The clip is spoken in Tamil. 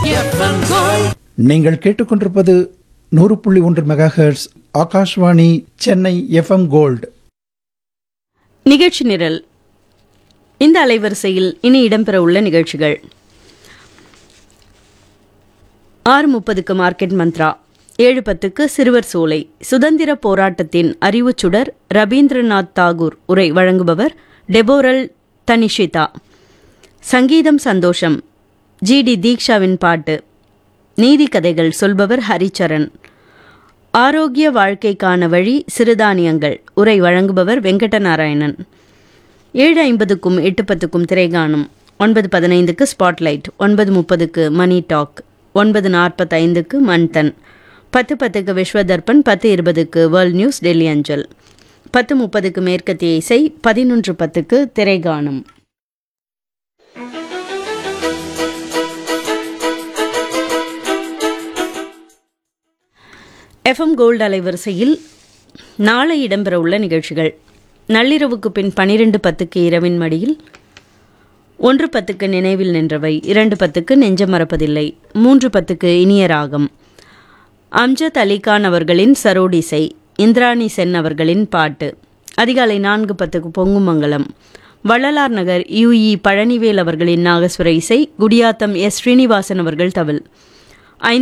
எஃப்எம் கோல்ட் நீங்கள் கேட்டுக்கொண்டிருப்பது நூறு புள்ளி ஒன்று megahertz Akashvani Chennai FM gold நிகழ்ச்சி நிரல் இந்த அலைவரிசையில் இனி இடம்பெற உள்ள நிகழ்ச்சிகள் ஆறு முப்பதுக்கு மார்க்கெட் மந்த்ரா ஏழு பத்துக்கு சிறுவர் சோலை சுதந்திர போராட்டத்தின் அறிவுச் சுடர் ரபீந்திரநாத் தாகூர் உரை வழங்குபவர் டெபோரல் தனிஷிதா சங்கீதம் சந்தோஷம் ஜிடி தீக்ஷாவின் பாட்டு நீதி கதைகள் சொல்பவர் ஹரிச்சரன் ஆரோக்கிய வாழ்க்கைக்கான வழி சிறுதானியங்கள் உரை வழங்குபவர் வெங்கடநாராயணன் ஏழு ஐம்பதுக்கும் எட்டு பத்துக்கும் திரைகாணும் ஒன்பது பதினைந்துக்கு ஸ்பாட்லைட் ஒன்பது முப்பதுக்கு மணி டாக் ஒன்பது நாற்பத்தைந்துக்கு மன்தன் பத்து பத்துக்கு விஸ்வதர்பன் பத்து இருபதுக்கு வேர்ல்ட் நியூஸ் டெல்லி அஞ்சல் பத்து முப்பதுக்கு மேற்கத்திய இசை பதினொன்று பத்துக்கு திரைகாணும் எஃப்எம் கோல்டு அலைவரிசையில் நாளை இடம்பெறவுள்ள நிகழ்ச்சிகள் நள்ளிரவுக்கு பின் பனிரெண்டு பத்துக்கு இரவின் மடியில் ஒன்று பத்துக்கு நினைவில் நின்றவை இரண்டு பத்துக்கு நெஞ்சம் மறப்பதில்லை மூன்று பத்துக்கு இனிய ராகம் அம்ஜத் அலிகான் அவர்களின் சரோடிசை இந்திராணி சென் அவர்களின் பாட்டு அதிகாலை நான்கு பத்துக்கு பொங்குமங்கலம் வள்ளலார் நகர் யுஇ பழனிவேல் அவர்களின் நாகஸ்வர இசை குடியாத்தம் எஸ் ஸ்ரீனிவாசன் அவர்கள் தவில்